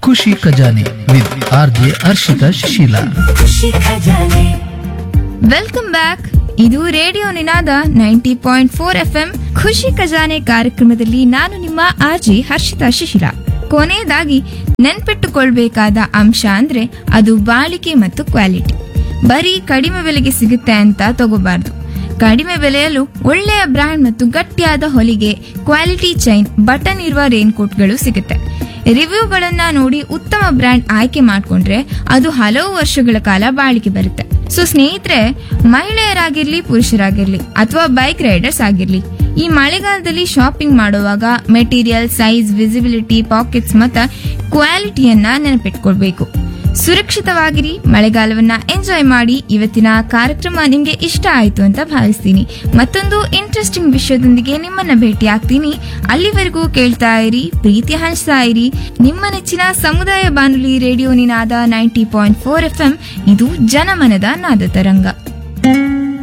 ಖುಷಿ Khajane with R J Harshita Shishila Khushi Khajane welcome back ಇದು radio Ninada ninety point four F M Khushi Khajane ಕಾರ್ಯಕ್ರಮದಲ್ಲಿ ನಾನು ನಿಮ್ಮ ಆರ್ಜಿ ಹರ್ಷಿತಾ ಶಿಶಿಲ ಕೊನೆಯದಾಗಿ ನೆನ್ಪಿಟ್ಟುಕೊಳ್ಬೇಕಾದ ಅಂಶ ಅಂದ್ರೆ ಅದು ಬಾಳಿಕೆ ಮತ್ತು ಕ್ವಾಲಿಟಿ ಬರೀ ಕಡಿಮೆ ಬೆಲೆಗೆ ಸಿಗುತ್ತೆ ಅಂತ ತಗೋಬಾರ್ದು ಕಡಿಮೆ ಬೆಲೆಯಲ್ಲೂ ಒಳ್ಳೆಯ ಬ್ರ್ಯಾಂಡ್ ಮತ್ತು ಗಟ್ಟಿಯಾದ ಹೊಲಿಗೆ ಕ್ವಾಲಿಟಿ ಚೈನ್ ಬಟನ್ ಇರುವ ರೇನ್ ಕೋಟ್ಗಳು ಸಿಗುತ್ತೆ ರಿವ್ಯೂಗಳನ್ನ ನೋಡಿ ಉತ್ತಮ ಬ್ರ್ಯಾಂಡ್ ಆಯ್ಕೆ ಮಾಡ್ಕೊಂಡ್ರೆ ಅದು ಹಲವು ವರ್ಷಗಳ ಕಾಲ ಬಾಳಿಕೆ ಬರುತ್ತೆ ಸೊ ಸ್ನೇಹಿತರೆ ಮಹಿಳೆಯರಾಗಿರ್ಲಿ ಪುರುಷರಾಗಿರ್ಲಿ ಅಥವಾ ಬೈಕ್ ರೈಡರ್ಸ್ ಆಗಿರ್ಲಿ ಈ ಮಳೆಗಾಲದಲ್ಲಿ ಶಾಪಿಂಗ್ ಮಾಡುವಾಗ ಮೆಟೀರಿಯಲ್ ಸೈಜ್ ವಿಸಿಬಿಲಿಟಿ ಪಾಕೆಟ್ಸ್ ಮತ್ತು ಕ್ವಾಲಿಟಿಯನ್ನ ನೆನಪಿಟ್ಕೊಳ್ಬೇಕು ಸುರಕ್ಷಿತವಾಗಿರಿ ಮಳೆಗಾಲವನ್ನ ಎಂಜಾಯ್ ಮಾಡಿ ಇವತ್ತಿನ ಕಾರ್ಯಕ್ರಮ ನಿಮ್ಗೆ ಇಷ್ಟ ಆಯ್ತು ಅಂತ ಭಾವಿಸ್ತೀನಿ ಮತ್ತೊಂದು ಇಂಟ್ರೆಸ್ಟಿಂಗ್ ವಿಷಯದೊಂದಿಗೆ ನಿಮ್ಮನ್ನ ಭೇಟಿ ಆಗ್ತೀನಿ ಅಲ್ಲಿವರೆಗೂ ಕೇಳ್ತಾ ಇರಿ ಪ್ರೀತಿ ಹಂಚ್ತಾ ಇರಿ ನಿಮ್ಮ ನೆಚ್ಚಿನ ಸಮುದಾಯ ಬಾನುಲಿ radio Ninada ninety point four F M ಇದು ಜನಮನದ ನಾದ ತರಂಗ